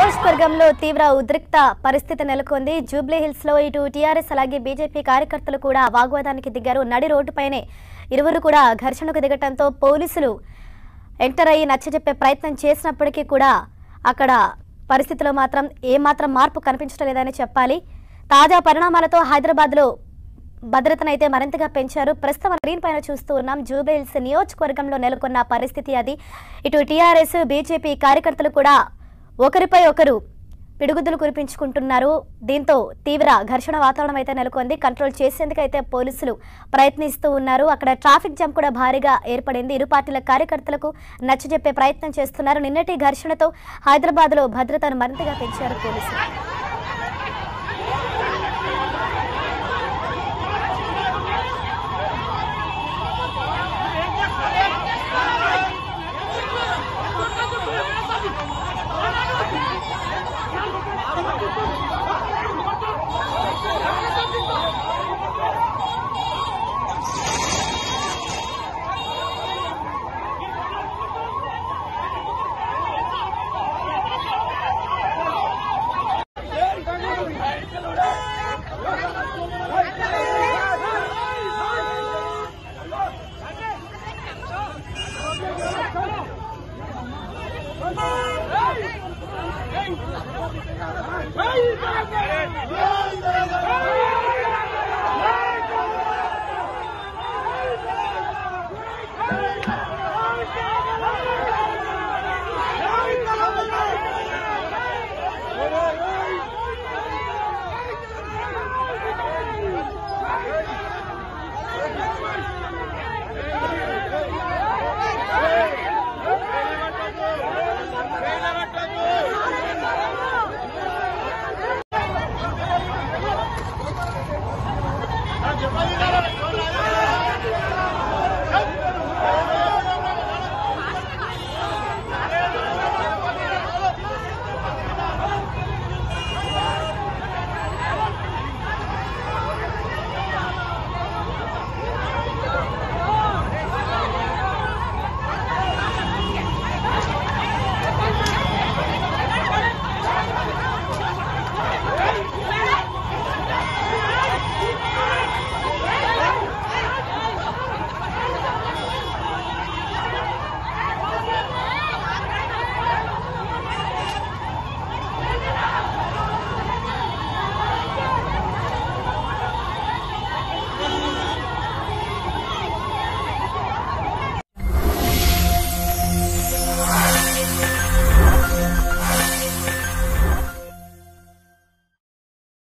నియోజకవర్గంలో తీవ్ర ఉద్రిక్త పరిస్థితి నెలకొంది జూబ్లీ హిల్స్ లో ఇటు టీఆర్ఎస్ అలాగే బీజేపీ కార్యకర్తలు కూడా వాగ్వాదానికి దిగారు నడి రోడ్డుపైనే ఇరువురు కూడా ఘర్షణకు దిగటంతో పోలీసులు ఎంటర్ అయ్యి నచ్చజెప్పే ప్రయత్నం చేసినప్పటికీ కూడా అక్కడ పరిస్థితిలో మాత్రం ఏమాత్రం మార్పు కనిపించడం లేదని చెప్పాలి తాజా పరిణామాలతో హైదరాబాద్లో భద్రతను అయితే మరింతగా పెంచారు ప్రస్తుతం స్క్రీన్ పైన చూస్తూ ఉన్నాం జూబిల్స్ నియోజకవర్గంలో నెలకొన్న పరిస్థితి అది ఇటు టీఆర్ఎస్ బీజేపీ కార్యకర్తలు కూడా ఒకరిపై ఒకరు పిడుగుద్దులు కురిపించుకుంటున్నారు దీంతో తీవ్ర ఘర్షణ వాతావరణం అయితే నెలకొంది కంట్రోల్ చేసేందుకైతే పోలీసులు ప్రయత్నిస్తూ ఉన్నారు అక్కడ ట్రాఫిక్ జామ్ కూడా భారీగా ఏర్పడింది ఇరు పార్టీల కార్యకర్తలకు నచ్చజెప్పే ప్రయత్నం చేస్తున్నారు నిన్నటి ఘర్షణతో హైదరాబాద్లో భద్రతను మరింతగా పెంచారు పోలీసులు Hey!